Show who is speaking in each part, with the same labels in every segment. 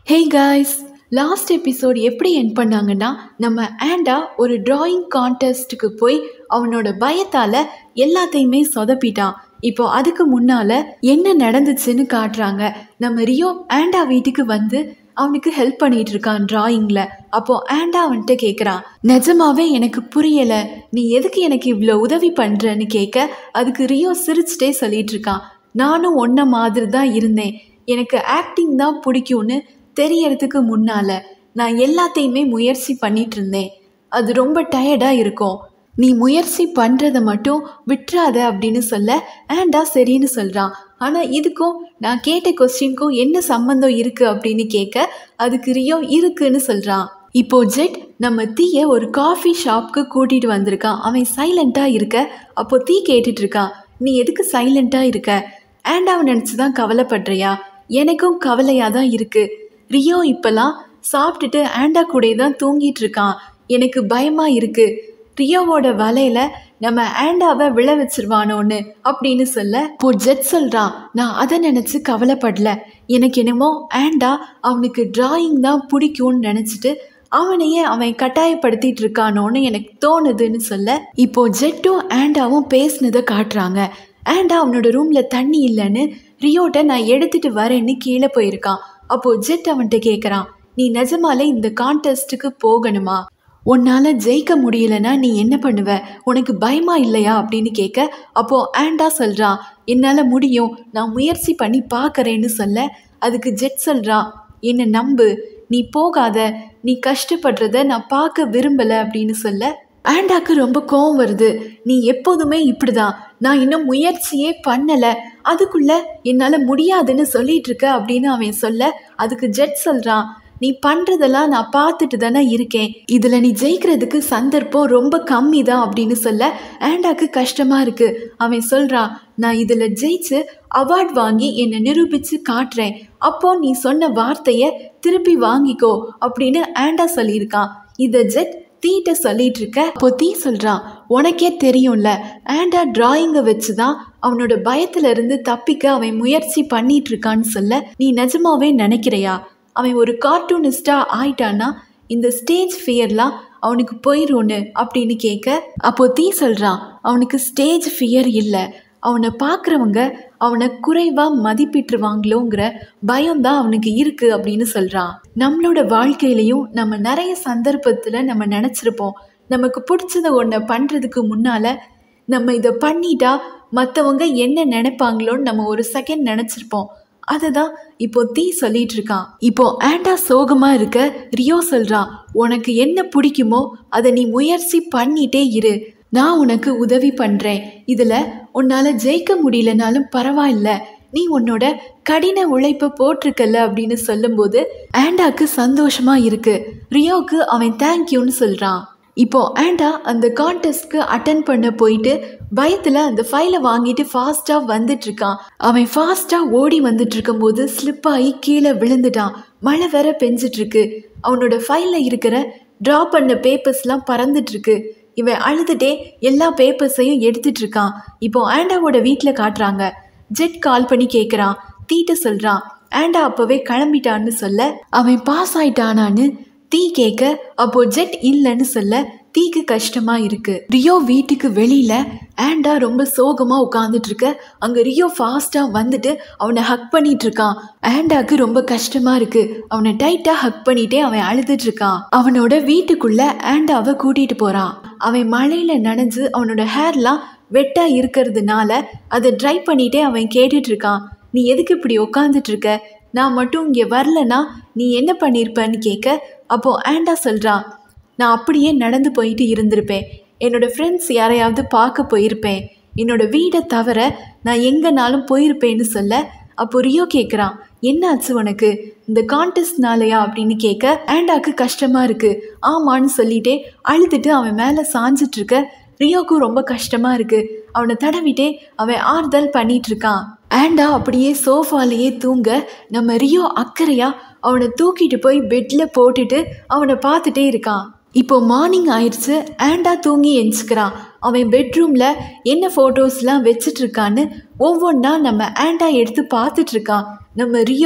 Speaker 1: hey guys last episode எப்படி என் பண்ணாங்கன்னா நம்ம ஆண்டா ஒரு டிராயிங் கான்டெஸ்ட்டுக்கு போய் அவனோட பயத்தால் எல்லாத்தையுமே சொதப்பிட்டான் இப்போ அதுக்கு முன்னால என்ன நடந்துச்சுன்னு காட்டுறாங்க நம்ம ரியோ ஆண்டா வீட்டுக்கு வந்து அவனுக்கு ஹெல்ப் பண்ணிட்டு இருக்கான் டிராயிங்கில் அப்போ ஆண்டா அவன்கிட்ட கேட்குறான் நிஜமாவே எனக்கு புரியல நீ எதுக்கு எனக்கு இவ்வளோ உதவி பண்ணுறன்னு கேட்க அதுக்கு ரியோ சிரிச்சிட்டே சொல்லிட்டு இருக்கான் நானும் ஒன்றை மாதிரி தான் இருந்தேன் எனக்கு ஆக்டிங் தான் பிடிக்கும்னு தெரியறதுக்கு முன்னால நான் எல்லாத்தையுமே முயற்சி பண்ணிட்டு இருந்தேன் அது ரொம்ப டயர்டாக இருக்கும் நீ முயற்சி பண்ணுறதை மட்டும் விட்டுறாத அப்படின்னு சொல்ல ஆண்டா சரின்னு சொல்கிறான் ஆனால் இதுக்கும் நான் கேட்ட கொஸ்டினுக்கும் என்ன சம்மந்தம் இருக்குது அப்படின்னு கேட்க அதுக்கு ரியோ இருக்குன்னு சொல்கிறான் இப்போ ஜெட் நம்ம தீயை ஒரு காஃபி ஷாப்க்கு கூட்டிகிட்டு வந்திருக்கான் அவன் சைலண்ட்டாக இருக்க அப்போ தீ கேட்டுட்டு இருக்கான் நீ எதுக்கு சைலண்ட்டாக இருக்க ஆண்டாவை நினச்சி தான் கவலைப்படுறியா எனக்கும் கவலையாக தான் இருக்குது ரியோ இப்போல்லாம் சாப்பிட்டுட்டு ஆண்டா கூட தான் தூங்கிட்டு இருக்கான் எனக்கு பயமாக இருக்குது ரியோவோட வலையில நம்ம ஆண்டாவை விழ வச்சிருவானோன்னு அப்படின்னு சொல்ல இப்போ ஜெட் சொல்கிறான் நான் அதை நினச்சி கவலைப்படல எனக்கு என்னமோ ஆண்டா அவனுக்கு டிராயிங் தான் பிடிக்கும்னு நினச்சிட்டு அவனையே அவன் கட்டாயப்படுத்திட்டு இருக்கானோன்னு எனக்கு தோணுதுன்னு சொல்ல இப்போ ஜெட்டும் ஆண்டாவும் பேசினதை காட்டுறாங்க ஆண்டா அவனோட ரூமில் தண்ணி இல்லைன்னு ரியோட்ட நான் எடுத்துட்டு வரேன்னு கீழே போயிருக்கான் அப்போ ஜெட் அவன்கிட்ட கேட்குறான் நீ நிஜமாலே இந்த கான்டெஸ்ட்டுக்கு போகணுமா உன்னால் ஜெயிக்க முடியலன்னா நீ என்ன பண்ணுவ உனக்கு பயமா இல்லையா அப்படின்னு கேட்க அப்போ ஆண்டா சொல்கிறான் என்னால் முடியும் நான் முயற்சி பண்ணி பார்க்கறேன்னு சொல்ல அதுக்கு ஜெட் சொல்கிறான் என்னை நம்பு நீ போகாத நீ கஷ்டப்படுறத நான் பார்க்க விரும்பலை அப்படின்னு சொல்ல ஆண்டாக்கு ரொம்ப கோவம் வருது நீ எப்போதுமே இப்படிதான் நான் இன்னும் முயற்சியே பண்ணலை அதுக்குள்ள என்னால் முடியாதுன்னு சொல்லிட்டு இருக்க அப்படின்னு அவன் சொல்ல அதுக்கு ஜெட் சொல்கிறான் நீ பண்ணுறதெல்லாம் நான் பார்த்துட்டு தானே இருக்கேன் இதில் நீ ஜெயிக்கிறதுக்கு சந்தர்ப்பம் ரொம்ப கம்மி தான் அப்படின்னு சொல்ல ஆண்டாக்கு கஷ்டமாக இருக்குது அவன் சொல்கிறான் நான் இதில் ஜெயிச்சு அவார்ட் வாங்கி என்னை நிரூபித்து காட்டுறேன் அப்போ நீ சொன்ன வார்த்தையை திருப்பி வாங்கிக்கோ அப்படின்னு ஆண்டா சொல்லியிருக்கான் இதை ஜெட் தீட்ட சொல்லிட்டு இருக்க அப்போ தீ சொல்கிறான் உனக்கே தெரியும்ல ஆண்டா டிராயிங்கை வச்சு தான் அவனோட பயத்துல இருந்து தப்பிக்க அவன் முயற்சி பண்ணிட்டு இருக்கான்னு சொல்ல நீ நிஜமாவே நினைக்கிறையா அவன் ஒரு கார்ட்டூனிஸ்டாக ஆயிட்டான்னா இந்த ஸ்டேஜ் ஃபியர்லாம் அவனுக்கு போயிடும்னு அப்படின்னு கேட்க அப்போ தீ சொல்கிறான் அவனுக்கு ஸ்டேஜ் ஃபியர் இல்லை அவனை பார்க்குறவங்க அவனை குறைவாக மதிப்பிட்டுருவாங்களோங்கிற பயம்தான் அவனுக்கு இருக்குது அப்படின்னு சொல்கிறான் நம்மளோட வாழ்க்கையிலையும் நம்ம நிறைய சந்தர்ப்பத்தில் நம்ம நினச்சிருப்போம் நமக்கு பிடிச்சத ஒன்றை பண்ணுறதுக்கு முன்னால் நம்ம இதை பண்ணிட்டா மற்றவங்க என்ன நினைப்பாங்களோன்னு நம்ம ஒரு செகண்ட் நினச்சிருப்போம் அதை தான் இப்போ தீ சொல்லிட்டு இருக்கான் இப்போ ஆண்டா சோகமா இருக்க ரியோ சொல்றான் உனக்கு என்ன பிடிக்குமோ அதை நீ முயற்சி பண்ணிட்டே இரு நான் உனக்கு உதவி பண்றேன் இதுல உன்னால ஜெயிக்க முடியலனாலும் பரவாயில்ல நீ உன்னோட கடின உழைப்பை போட்டிருக்கல அப்படின்னு சொல்லும்போது ஆண்டாக்கு சந்தோஷமா இருக்கு ரியோக்கு அவன் தேங்க்யூன்னு சொல்றான் இப்போ ஆண்டா அந்த கான்டெஸ்ட்க்கு அட்டன் பண்ண போயிட்டு பயத்தில் அந்த ஃபைலை வாங்கிட்டு ஃபாஸ்ட்டாக வந்துட்டு இருக்கான் அவன் ஃபாஸ்ட்டாக ஓடி வந்துட்டு இருக்கும்போது ஸ்லிப் ஆகி கீழே விழுந்துட்டான் மழை வேற பெஞ்சிட்டு இருக்கு அவனோட ஃபைலில் இருக்கிற ட்ரா பண்ண பேப்பர்ஸ்லாம் பறந்துட்டு இருக்கு இவன் அழுதுட்டே எல்லா பேப்பர்ஸையும் எடுத்துட்டு இருக்கான் இப்போ ஆண்டாவோட வீட்டில் காட்டுறாங்க ஜெட் கால் பண்ணி கேட்குறான் தீட்ட சொல்கிறான் ஆண்டா அப்போவே கிளம்பிட்டான்னு சொல்ல அவன் பாஸ் ஆயிட்டானான்னு தீ கேட்க அப்போ ஜெட் இல்லைன்னு சொல்ல தீக்கு கஷ்டமா இருக்கு ரியோ வீட்டுக்கு வெளியில ஆண்டா ரொம்ப சோகமா உட்காந்துட்டு இருக்க அங்க ரியோ ஃபாஸ்டா வந்துட்டு அவனை ஹக் பண்ணிட்டு இருக்கான் ஆண்டாக்கு ரொம்ப கஷ்டமா இருக்கு அவனை டைட்டா ஹக் பண்ணிட்டே அவன் அழுதுட்டு இருக்கான் அவனோட வீட்டுக்குள்ள ஆண்டாவை கூட்டிட்டு போறான் அவன் மழையில நனைஞ்சு அவனோட ஹேர்லாம் வெட்டா இருக்கிறதுனால அதை ட்ரை பண்ணிட்டே அவன் கேட்டுட்டு இருக்கான் நீ எதுக்கு இப்படி உட்காந்துட்டு இருக்க நான் மட்டும் இங்கே வரலனா நீ என்ன பண்ணியிருப்பேன்னு கேட்க அப்போது ஆண்டா சொல்கிறான் நான் அப்படியே நடந்து போயிட்டு இருந்திருப்பேன் என்னோடய ஃப்ரெண்ட்ஸ் யாரையாவது பார்க்க போயிருப்பேன் என்னோடய வீடை தவிர நான் எங்கேனாலும் போயிருப்பேன்னு சொல்ல அப்போ ரியோ கேட்குறான் என்ன ஆச்சு உனக்கு இந்த கான்டெஸ்ட்னாலயா அப்படின்னு கேட்க ஆண்டாக்கு கஷ்டமாக இருக்குது ஆமான்னு சொல்லிட்டே அழுதுட்டு அவன் மேலே சாஞ்சிட்டு இருக்க ரியோக்கும் ரொம்ப கஷ்டமா இருக்கு அவனை தடவிட்டே அவன் ஆறுதல் பண்ணிட்டு இருக்கான் ஆண்டா அப்படியே சோஃபாலேயே தூங்க நம்ம ரியோ அக்கறையா அவனை தூக்கிட்டு போய் பெட்ல போட்டுட்டு அவனை பார்த்துட்டே இருக்கான் இப்போ மார்னிங் ஆயிடுச்சு ஆண்டா தூங்கி எஞ்சிக்கிறான் அவன் பெட்ரூமில் என்ன ஃபோட்டோஸ்லாம் வச்சிட்டு இருக்கான்னு ஒவ்வொன்றா நம்ம ஆண்டா எடுத்து பார்த்துட்டு இருக்கான் நம்ம ரியோ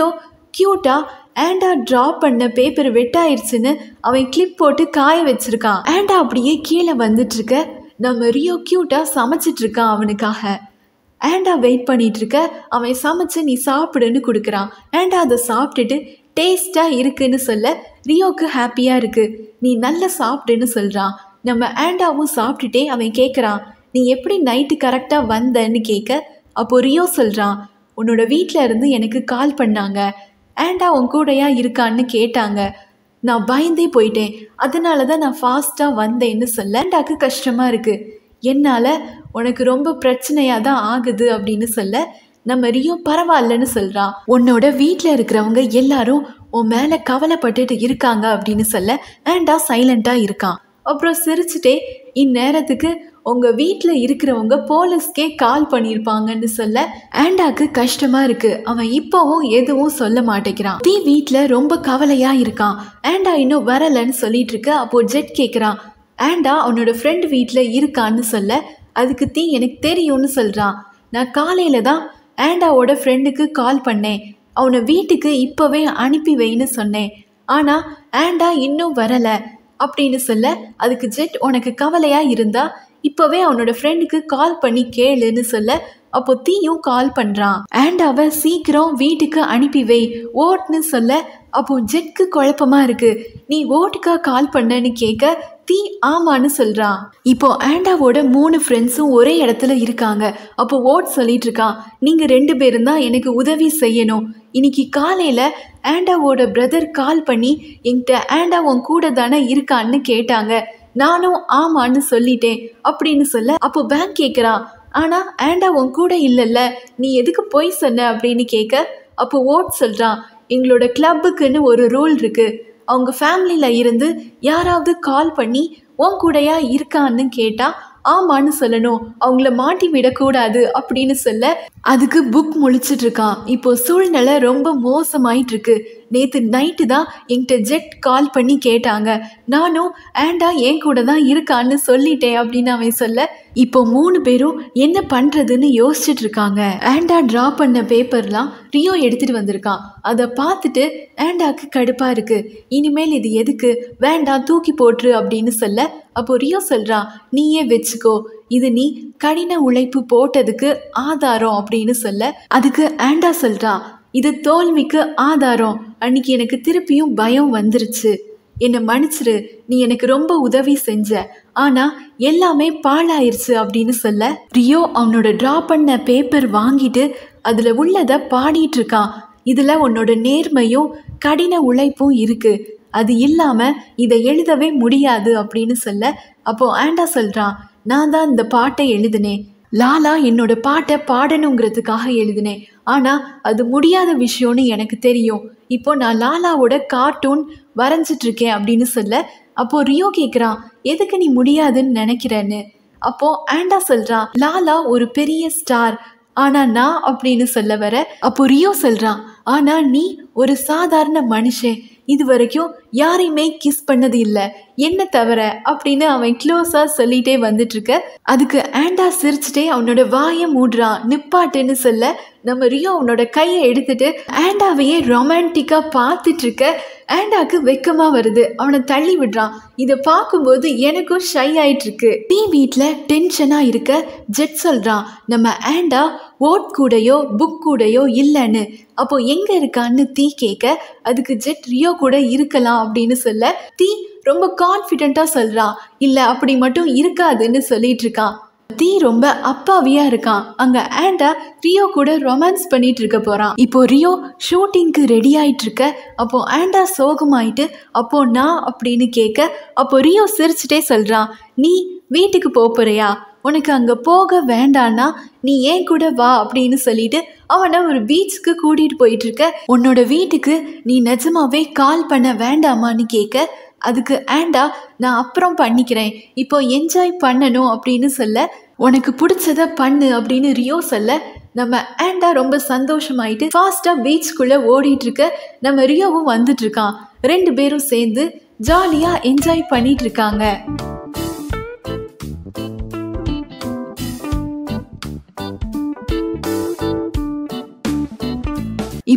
Speaker 1: க்யூட்டா ஆண்டா ட்ரா பண்ண பேப்பர் வெட்டாயிருச்சுன்னு அவன் கிளிப் போட்டு காய வச்சிருக்கான் ஆண்டா அப்படியே கீழே வந்துட்டு இருக்க நம்ம ரியோ க்யூட்டா சமைச்சிட்டு இருக்கான் அவனுக்காக ஆண்டா வெயிட் பண்ணிட்டு இருக்க அவன் சமைச்சு நீ சாப்பிடுன்னு கொடுக்குறான் ஆண்டா அதை சாப்பிட்டுட்டு டேஸ்ட்டாக இருக்குன்னு சொல்ல ரியோக்கு ஹாப்பியாக இருக்கு நீ நல்லா சாப்பிடுன்னு சொல்கிறான் நம்ம ஆண்டாவும் சாப்பிட்டுட்டே அவன் கேட்குறான் நீ எப்படி நைட்டு கரெக்டாக வந்தன்னு கேட்க அப்போ ரியோ சொல்கிறான் உன்னோட வீட்டில் இருந்து எனக்கு கால் பண்ணாங்க ஆண்டா உன் கூடயா இருக்கான்னு கேட்டாங்க நான் பயந்தே போயிட்டேன் அதனால தான் நான் ஃபாஸ்ட்டாக வந்தேன்னு சொல்ல ஆண்டாக்கு கஷ்டமாக இருக்குது என்னால் உனக்கு ரொம்ப பிரச்சனையாக தான் ஆகுது அப்படின்னு சொல்ல நம்ம ரியோ பரவாயில்லன்னு சொல்கிறான் உன்னோட வீட்டில் இருக்கிறவங்க எல்லாரும் உன் மேலே கவலைப்பட்டுட்டு இருக்காங்க அப்படின்னு சொல்ல ஆண்டா சைலண்ட்டாக இருக்கான் அப்புறம் சிரிச்சுட்டே இந்நேரத்துக்கு உங்கள் வீட்டில் இருக்கிறவங்க போலீஸ்க்கே கால் பண்ணியிருப்பாங்கன்னு சொல்ல ஆண்டாக்கு கஷ்டமாக இருக்கு அவன் இப்போவும் எதுவும் சொல்ல மாட்டேங்கிறான் தீ வீட்டில் ரொம்ப கவலையாக இருக்கான் ஆண்டா இன்னும் வரலன்னு சொல்லிட்டு இருக்க அப்போ ஜெட் கேட்குறான் ஆண்டா அவனோட ஃப்ரெண்ட் வீட்டில் இருக்கான்னு சொல்ல அதுக்கு தீ எனக்கு தெரியும்னு சொல்கிறான் நான் காலையில் தான் ஆண்டாவோட ஃப்ரெண்டுக்கு கால் பண்ணேன் அவனை வீட்டுக்கு இப்போவே அனுப்பி வைன்னு சொன்னேன் ஆனால் ஆண்டா இன்னும் வரலை அப்படின்னு சொல்ல அதுக்கு ஜெட் உனக்கு கவலையாக இருந்தா இப்போவே அவனோட ஃப்ரெண்டுக்கு கால் பண்ணி கேளுன்னு சொல்ல அப்போ தீயும் கால் பண்ணுறான் ஆண்டாவை சீக்கிரம் வீட்டுக்கு அனுப்பி வை ஓட்னு சொல்ல அப்போ ஜெட்க்கு குழப்பமா இருக்கு நீ ஓட்டுக்கா கால் பண்ணன்னு கேட்க தீ ஆமான்னு சொல்றான் இப்போ ஆண்டாவோட மூணு ஃப்ரெண்ட்ஸும் ஒரே இடத்துல இருக்காங்க அப்போ ஓட் சொல்லிட்டு இருக்கான் நீங்க ரெண்டு பேரும் தான் எனக்கு உதவி செய்யணும் இன்னைக்கு காலையில ஆண்டாவோட பிரதர் கால் பண்ணி என்கிட்ட ஆண்டா உன் கூட தானே இருக்கான்னு கேட்டாங்க நானும் ஆமான்னு சொல்லிட்டேன் அப்படின்னு சொல்ல அப்போ பேங்க் கேட்குறான் ஆனா ஆண்டா உன் கூட இல்லைல்ல நீ எதுக்கு போய் சொன்ன அப்படின்னு கேட்க அப்போ ஓட் சொல்றான் எங்களோட கிளப்புக்குன்னு ஒரு ரூல் இருக்கு அவங்க ஃபேமிலியில் இருந்து யாராவது கால் பண்ணி உன் கூடயா இருக்கான்னு கேட்டால் ஆமான்னு சொல்லணும் அவங்கள மாட்டி விடக்கூடாது அப்படின்னு சொல்ல அதுக்கு புக் முழிச்சிட்டு இருக்கான் இப்போ சூழ்நிலை ரொம்ப மோசமாயிட்டு இருக்கு நேற்று நைட்டு தான் என்கிட்ட ஜெட் கால் பண்ணி கேட்டாங்க நானும் ஆண்டா என் கூட தான் இருக்கான்னு சொல்லிட்டேன் அப்படின்னு அவன் சொல்ல இப்போ மூணு பேரும் என்ன பண்ணுறதுன்னு யோசிச்சுட்டு இருக்காங்க ஆண்டா ட்ரா பண்ண பேப்பர்லாம் ரியோ எடுத்துட்டு வந்திருக்கான் அதை பார்த்துட்டு ஆண்டாக்கு கடுப்பாக இருக்கு இனிமேல் இது எதுக்கு வேண்டாம் தூக்கி போட்டுரு அப்படின்னு சொல்ல அப்போ ரியோ சொல்கிறான் நீயே வச்சுக்கோ இது நீ கடின உழைப்பு போட்டதுக்கு ஆதாரம் அப்படின்னு சொல்ல அதுக்கு ஆண்டா சொல்கிறான் இது தோல்விக்கு ஆதாரம் அன்னைக்கு எனக்கு திருப்பியும் பயம் வந்துருச்சு என்னை மன்னிச்சிரு நீ எனக்கு ரொம்ப உதவி செஞ்ச ஆனா எல்லாமே பாழாயிருச்சு அப்படின்னு சொல்ல ரியோ அவனோட ட்ரா பண்ண பேப்பர் வாங்கிட்டு அதுல உள்ளத பாடிட்டு இருக்கான் இதுல உன்னோட நேர்மையும் கடின உழைப்பும் இருக்கு அது இல்லாம இதை எழுதவே முடியாது அப்படின்னு சொல்ல அப்போ ஆண்டா சொல்றான் நான் தான் இந்த பாட்டை எழுதினேன் லாலா என்னோட பாட்டை பாடணுங்கிறதுக்காக எழுதினேன் ஆனால் அது முடியாத விஷயம்னு எனக்கு தெரியும் இப்போ நான் லாலாவோட கார்ட்டூன் வரைஞ்சிட்டு இருக்கேன் அப்படின்னு சொல்ல அப்போ ரியோ கேட்குறான் எதுக்கு நீ முடியாதுன்னு நினைக்கிறேன்னு அப்போ ஆண்டா சொல்றான் லாலா ஒரு பெரிய ஸ்டார் ஆனா நான் அப்படின்னு சொல்ல வர அப்போ ரியோ சொல்றான் ஆனா நீ ஒரு சாதாரண மனுஷன் இது வரைக்கும் யாரையுமே கிஸ் பண்ணது இல்லை என்ன தவிர அப்படின்னு அவன் க்ளோஸா சொல்லிட்டே வந்துட்டு இருக்க அதுக்கு ஆண்டா சிரிச்சுட்டே அவனோட வாயை மூடுறான் நிப்பாட்டுன்னு சொல்ல நம்ம ரியோ அவனோட கையை எடுத்துட்டு ஆண்டாவையே ரொமான்டிக்கா பார்த்துட்டு இருக்க ஆண்டாக்கு வெக்கமா வருது அவனை தள்ளி விடுறான் இதை பார்க்கும்போது எனக்கும் ஷை ஆயிட்டு இருக்கு டீ வீட்டில் டென்ஷனா இருக்க ஜெட் சொல்றான் நம்ம ஆண்டா ஓட் கூடயோ புக் கூடயோ இல்லைன்னு அப்போ எங்க இருக்கான்னு தீ கேட்க அதுக்கு ஜெட் ரியோ கூட இருக்கலாம் அப்படின்னு சொல்ல தீ ரொம்ப கான்ஃபிடென்ட்டா சொல்றான் இல்ல அப்படி மட்டும் இருக்காதுன்னு சொல்லிட்டு இருக்கான் தீ ரொம்ப அப்பாவியா இருக்கான் அங்க ஆண்டா ரியோ கூட ரொமான்ஸ் பண்ணிட்டு இருக்க போறான் இப்போ ரியோ ஷூட்டிங்க்கு ரெடி ஆயிட்டு இருக்க அப்போ ஆண்டா சோகமாயிட்டு அப்போ நான் அப்படின்னு கேட்க அப்போ ரியோ சிரிச்சுட்டே சொல்றான் நீ வீட்டுக்கு போப் போறியா உனக்கு அங்கே போக வேண்டான்னா நீ ஏன் கூட வா அப்படின்னு சொல்லிட்டு அவனை ஒரு பீச்சுக்கு கூட்டிகிட்டு போயிட்டு இருக்க உன்னோட வீட்டுக்கு நீ நிஜமாவே கால் பண்ண வேண்டாமான்னு கேட்க அதுக்கு ஆண்டா நான் அப்புறம் பண்ணிக்கிறேன் இப்போ என்ஜாய் பண்ணணும் அப்படின்னு சொல்ல உனக்கு பிடிச்சத பண்ணு அப்படின்னு ரியோ சொல்ல நம்ம ஆண்டா ரொம்ப சந்தோஷமாயிட்டு ஃபாஸ்ட்டாக பீச்சுக்குள்ளே ஓடிட்டு இருக்க நம்ம ரியோவும் வந்துட்டு இருக்கான் ரெண்டு பேரும் சேர்ந்து ஜாலியாக என்ஜாய் பண்ணிட்டு இருக்காங்க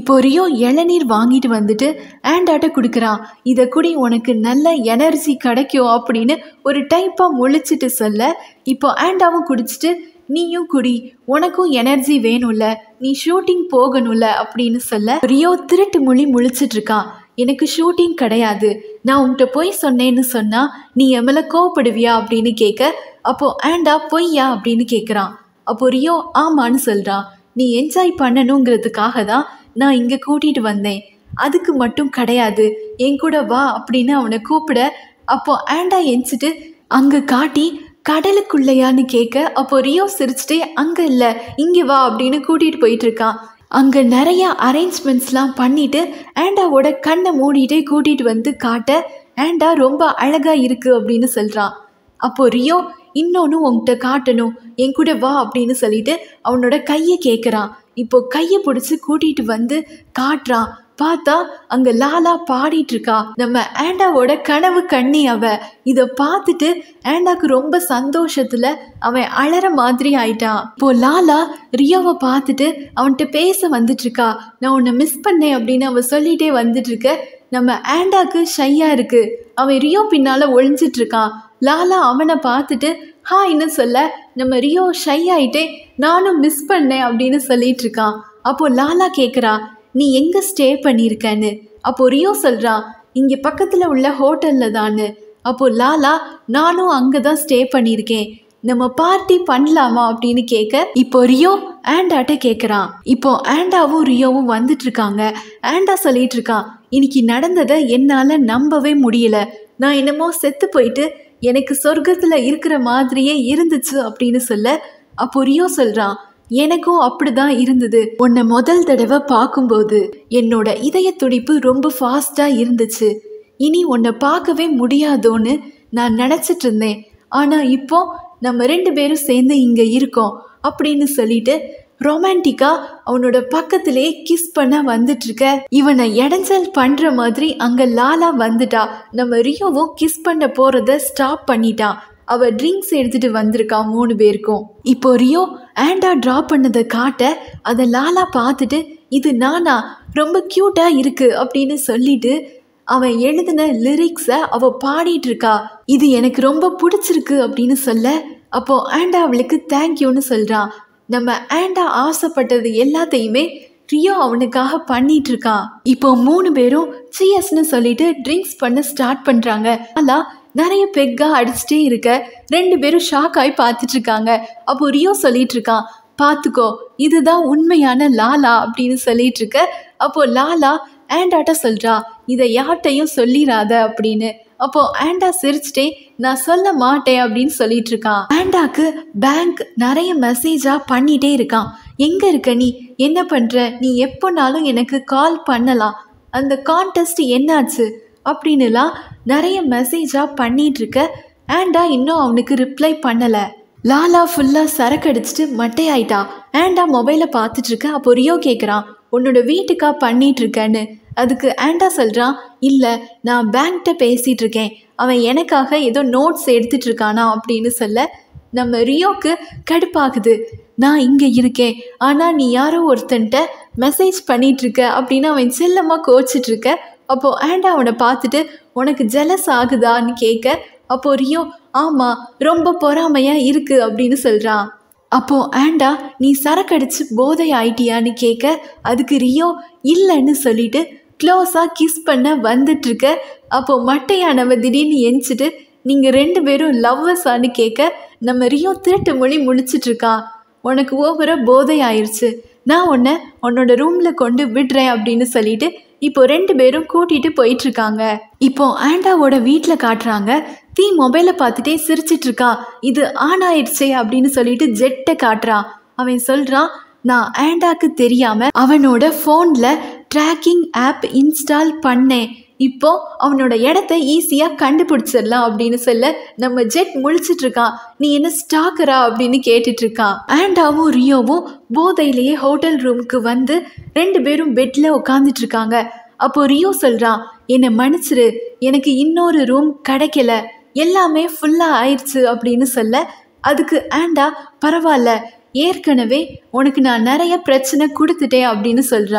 Speaker 1: இப்போ ரியோ இளநீர் வாங்கிட்டு வந்துட்டு ஆண்டாட்ட கொடுக்குறான் இதை குடி உனக்கு நல்ல எனர்ஜி கிடைக்கும் அப்படின்னு ஒரு டைப்பாக முழிச்சிட்டு சொல்ல இப்போ ஆண்டாவும் குடிச்சிட்டு நீயும் குடி உனக்கும் எனர்ஜி வேணும்ல நீ ஷூட்டிங் போகணும்ல அப்படின்னு சொல்ல ரியோ திருட்டு மொழி முழிச்சிட்டு இருக்கான் எனக்கு ஷூட்டிங் கிடையாது நான் உன்கிட்ட போய் சொன்னேன்னு சொன்னா நீ எம்எல்ல கோவப்படுவியா அப்படின்னு கேட்க அப்போ ஆண்டா பொய்யா அப்படின்னு கேட்குறான் அப்போ ரியோ ஆமான்னு சொல்றான் நீ என்ஜாய் பண்ணணுங்கிறதுக்காக தான் நான் இங்கே கூட்டிட்டு வந்தேன் அதுக்கு மட்டும் கிடையாது என் கூட வா அப்படின்னு அவனை கூப்பிட அப்போ ஆண்டா எஞ்சிட்டு அங்கே காட்டி கடலுக்குள்ளையான்னு கேட்க அப்போ ரியோ சிரிச்சுட்டே அங்கே இல்லை இங்கே வா அப்படின்னு கூட்டிகிட்டு போயிட்டு இருக்கான் அங்கே நிறைய அரேஞ்ச்மெண்ட்ஸ்லாம் பண்ணிட்டு ஆண்டாவோட கண்ணை மூடிட்டே கூட்டிகிட்டு வந்து காட்ட ஆண்டா ரொம்ப அழகாக இருக்கு அப்படின்னு சொல்கிறான் அப்போ ரியோ இன்னொன்று உன்கிட்ட காட்டணும் என் கூட வா அப்படின்னு சொல்லிட்டு அவனோட கையை கேட்குறான் இப்போ கையை பிடிச்சி கூட்டிகிட்டு வந்து காட்டுறான் பார்த்தா அங்க லாலா பாடிட்டு இருக்கா நம்ம ஆண்டாவோட கனவு கண்ணி அவ இத பார்த்துட்டு ஆண்டாக்கு ரொம்ப சந்தோஷத்துல அவன் அழற மாதிரி ஆயிட்டான் இப்போ லாலா ரியோவை பார்த்துட்டு அவன்கிட்ட பேச வந்துட்டு இருக்கா நான் உன்னை மிஸ் பண்ணேன் அப்படின்னு அவ சொல்லிட்டே வந்துட்டு இருக்க நம்ம ஆண்டாக்கு ஷையா இருக்கு அவன் ரியோ பின்னால ஒளிஞ்சிட்டு இருக்கான் லாலா அவனை பார்த்துட்டு ஹாய்னு சொல்ல நம்ம ரியோ ஷை ஆயிட்டே நானும் மிஸ் பண்ணேன் அப்படின்னு சொல்லிட்டு இருக்கான் அப்போ லாலா கேட்குறா நீ எங்கே ஸ்டே பண்ணியிருக்கன்னு அப்போ ரியோ சொல்கிறான் இங்கே பக்கத்தில் உள்ள ஹோட்டலில் தான்னு அப்போ லாலா நானும் அங்கே தான் ஸ்டே பண்ணியிருக்கேன் நம்ம பார்ட்டி பண்ணலாமா அப்படின்னு கேட்க இப்போ ரியோ ஆண்டாட்ட கேட்குறான் இப்போ ஆண்டாவும் ரியோவும் வந்துட்டு இருக்காங்க ஆண்டா சொல்லிட்டு இருக்கான் இன்னைக்கு நடந்ததை என்னால் நம்பவே முடியல நான் என்னமோ செத்து போயிட்டு எனக்கு சொர்க்கத்தில் இருக்கிற மாதிரியே இருந்துச்சு அப்படின்னு சொல்ல அப்போ ரியோ சொல்கிறான் எனக்கும் அப்படிதான் இருந்தது உன்னை முதல் தடவை பார்க்கும்போது என்னோட இதய துடிப்பு ரொம்ப ஃபாஸ்ட்டாக இருந்துச்சு இனி உன்னை பார்க்கவே முடியாதோன்னு நான் நினச்சிட்டு இருந்தேன் ஆனால் இப்போ நம்ம ரெண்டு பேரும் சேர்ந்து இங்கே இருக்கோம் அப்படின்னு சொல்லிட்டு ரொமான்டிக்கா அவனோட பக்கத்திலே கிஸ் பண்ண வந்துட்டு இருக்க இவனை இடைஞ்சல் பண்ற மாதிரி அங்க லாலா வந்துட்டா நம்ம ரியோவும் கிஸ் பண்ண போறத ஸ்டாப் பண்ணிட்டான் அவ ட்ரிங்க்ஸ் எடுத்துட்டு வந்திருக்கான் மூணு பேருக்கும் இப்போ ரியோ ஆண்டா ட்ரா பண்ணதை காட்ட அதை லாலா பார்த்துட்டு இது நானா ரொம்ப க்யூட்டா இருக்கு அப்படின்னு சொல்லிட்டு அவன் எழுதின லிரிக்ஸை அவ பாடிட்டு இருக்கா இது எனக்கு ரொம்ப பிடிச்சிருக்கு அப்படின்னு சொல்ல அப்போ ஆண்டா அவளுக்கு தேங்க்யூன்னு சொல்றான் நம்ம ஆண்டா ஆசைப்பட்டது எல்லாத்தையுமே ரியோ அவனுக்காக பண்ணிட்டு இருக்கான் இப்போ மூணு பேரும் சிஎஸ்னு சொல்லிட்டு ட்ரிங்க்ஸ் பண்ண ஸ்டார்ட் பண்றாங்க ஆனா நிறைய பெக்கா அடிச்சுட்டே இருக்க ரெண்டு பேரும் ஷாக் ஆகி பார்த்துட்டு இருக்காங்க அப்போ ரியோ சொல்லிட்டு இருக்கான் பார்த்துக்கோ இதுதான் உண்மையான லாலா அப்படின்னு சொல்லிட்டு இருக்க அப்போ லாலா ஆண்டாட்ட சொல்றா இதை யார்கிட்டையும் சொல்லிடாத அப்படின்னு அப்போ ஆண்டா சிரிச்சிட்டே நான் சொல்ல மாட்டேன் அப்படின்னு சொல்லிட்டு இருக்கான் ஆண்டாக்கு பேங்க் நிறைய மெசேஜா பண்ணிட்டே இருக்கான் எங்க இருக்க நீ என்ன பண்ற நீ எப்போனாலும் எனக்கு கால் பண்ணலாம் அந்த கான்டெஸ்ட் என்னாச்சு அப்படின்னுலாம் நிறைய மெசேஜா பண்ணிட்டு இருக்க ஆண்டா இன்னும் அவனுக்கு ரிப்ளை பண்ணல லாலா ஃபுல்லாக சரக்கு அடிச்சிட்டு மட்டையாயிட்டா ஆண்டா மொபைலை பார்த்துட்டு இருக்க அப்போ ரியோ கேட்குறான் உன்னோட வீட்டுக்கா பண்ணிட்டு இருக்கேன்னு அதுக்கு ஆண்டா சொல்கிறான் இல்லை நான் பேங்க்கிட்ட பேசிகிட்டு இருக்கேன் அவன் எனக்காக ஏதோ நோட்ஸ் எடுத்துட்டு இருக்கானா அப்படின்னு சொல்ல நம்ம ரியோக்கு கடுப்பாகுது நான் இங்கே இருக்கேன் ஆனால் நீ யாரோ ஒருத்தன்ட்ட மெசேஜ் பண்ணிட்டு இருக்க அப்படின்னு அவன் செல்லமாக கோச்சிட்டு இருக்க அப்போது ஆண்டா அவனை பார்த்துட்டு உனக்கு ஜெலஸ் ஆகுதான்னு கேட்க அப்போ ரியோ ஆமாம் ரொம்ப பொறாமையாக இருக்கு அப்படின்னு சொல்கிறான் அப்போ ஆண்டா நீ சரக்கடிச்சு போதை ஆயிட்டியான்னு கேட்க அதுக்கு ரியோ இல்லைன்னு சொல்லிட்டு க்ளோஸாக கிஸ் பண்ண வந்துட்டு இருக்க அப்போ மட்டையானவ திடீர்னு எஞ்சிட்டு நீங்கள் ரெண்டு பேரும் லவ்வர்ஸான்னு கேட்க நம்ம ரியோ திருட்டு மொழி முழிச்சிட்டு இருக்கா உனக்கு ஓவராக போதை ஆயிடுச்சு நான் உன்னை உன்னோட ரூமில் கொண்டு விடுறேன் அப்படின்னு சொல்லிட்டு இப்போ ரெண்டு பேரும் கூட்டிட்டு போயிட்டு இருக்காங்க இப்போ ஆண்டாவோட வீட்டில் காட்டுறாங்க தீ மொபைலை பார்த்துட்டே சிரிச்சிட்டு இருக்கா இது ஆன் ஆயிடுச்சே அப்படின்னு சொல்லிட்டு ஜெட்டை காட்டுறான் அவன் சொல்றான் நான் ஆண்டாக்கு தெரியாம அவனோட ஃபோனில் ட்ராக்கிங் ஆப் இன்ஸ்டால் பண்ணேன் இப்போ அவனோட இடத்த ஈஸியாக கண்டுபிடிச்சிடலாம் அப்படின்னு சொல்ல நம்ம ஜெட் முழிச்சிட்டு இருக்கான் நீ என்ன ஸ்டாக்கரா அப்படின்னு கேட்டுட்டு இருக்கான் ஆண்டாவும் ரியோவும் போதையிலேயே ஹோட்டல் ரூமுக்கு வந்து ரெண்டு பேரும் பெட்டில் உட்காந்துட்டு இருக்காங்க அப்போ ரியோ சொல்கிறான் என்னை மன்னிச்சிரு எனக்கு இன்னொரு ரூம் கிடைக்கல எல்லாமே ஃபுல்லாக ஆயிடுச்சு அப்படின்னு சொல்ல அதுக்கு ஆண்டா பரவாயில்ல ஏற்கனவே உனக்கு நான் நிறைய பிரச்சனை கொடுத்துட்டேன் அப்படின்னு சொல்கிறான்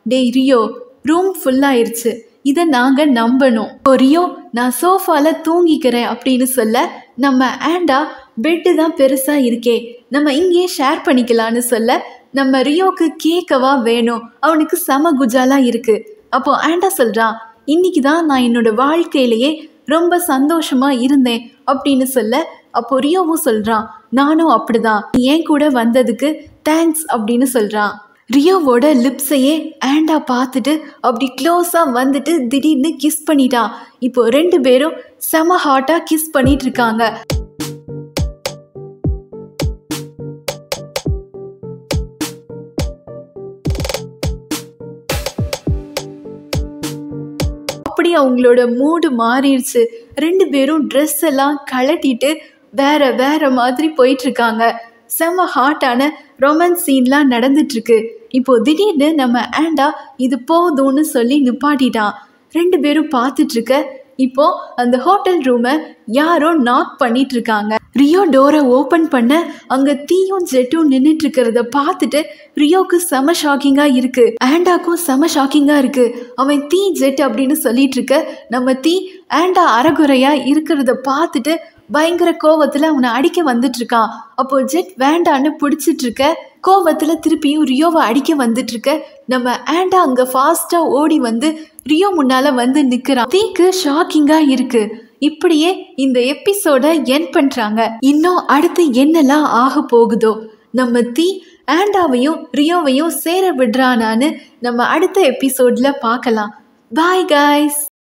Speaker 1: டேய் ரியோ ரூம் ஃபுல்லாயிருச்சு இதை நாங்கள் நம்பணும் இப்போ ரியோ நான் சோஃபால தூங்கிக்கிறேன் அப்படின்னு சொல்ல நம்ம ஆண்டா பெட்டு தான் பெருசாக இருக்கே நம்ம இங்கேயே ஷேர் பண்ணிக்கலான்னு சொல்ல நம்ம ரியோக்கு கேட்கவா வேணும் அவனுக்கு செம குஜாலா இருக்கு அப்போ ஆண்டா சொல்றான் இன்னைக்கு தான் நான் என்னோட வாழ்க்கையிலேயே ரொம்ப சந்தோஷமா இருந்தேன் அப்படின்னு சொல்ல அப்போ ரியோவும் சொல்றான் நானும் அப்படிதான் நீ ஏன் கூட வந்ததுக்கு தேங்க்ஸ் அப்படின்னு சொல்றான் ரியோவோட லிப்ஸையே ஆண்டா பார்த்துட்டு அப்படி க்ளோஸாக வந்துட்டு திடீர்னு கிஸ் பண்ணிட்டான் இப்போ ரெண்டு பேரும் செம ஹாட்டாக கிஸ் பண்ணிட்டு இருக்காங்க அப்படி அவங்களோட மூடு மாறிடுச்சு ரெண்டு பேரும் ட்ரெஸ் எல்லாம் கழட்டிட்டு வேற வேற மாதிரி போயிட்டு இருக்காங்க செம்ம ஹாட்டான ரொமான்ஸ் சீன்லாம் நடந்துட்டு இருக்கு இப்போ திடீர்னு நம்ம ஆண்டா இது போதும்னு சொல்லி நிப்பாட்டிட்டான் ரெண்டு பேரும் பார்த்துட்டு இருக்க இப்போ அந்த ஹோட்டல் ரூமை யாரோ நாக் பண்ணிட்டு இருக்காங்க ரியோ டோரை ஓப்பன் பண்ண அங்க தீயும் ஜெட்டும் நின்றுட்டு இருக்கிறத பார்த்துட்டு ரியோக்கு செம ஷாக்கிங்கா இருக்கு ஆண்டாக்கும் செம ஷாக்கிங்கா இருக்கு அவன் தீ ஜெட் அப்படின்னு சொல்லிட்டு இருக்க நம்ம தீ ஆண்டா அறகுறையா இருக்கிறத பார்த்துட்டு பயங்கர கோவத்துல அவனை அடிக்க வந்துட்டு இருக்கான் அப்போ ஜெட் வேண்டான்னு பிடிச்சிட்டு இருக்க கோவத்துல திருப்பியும் ரியோவை அடிக்க வந்துட்டு இருக்க நம்ம ஆண்டா அங்க ஃபாஸ்டா ஓடி வந்து ரியோ முன்னால வந்து நிக்கிறான் தீக்கு ஷாக்கிங்கா இருக்கு இப்படியே இந்த எபிசோட என் பண்றாங்க இன்னும் அடுத்து என்னெல்லாம் ஆக போகுதோ நம்ம தீ ஆண்டாவையும் ரியோவையும் சேர விடுறானான்னு நம்ம அடுத்த எபிசோட்ல பார்க்கலாம் பாய் காய்ஸ்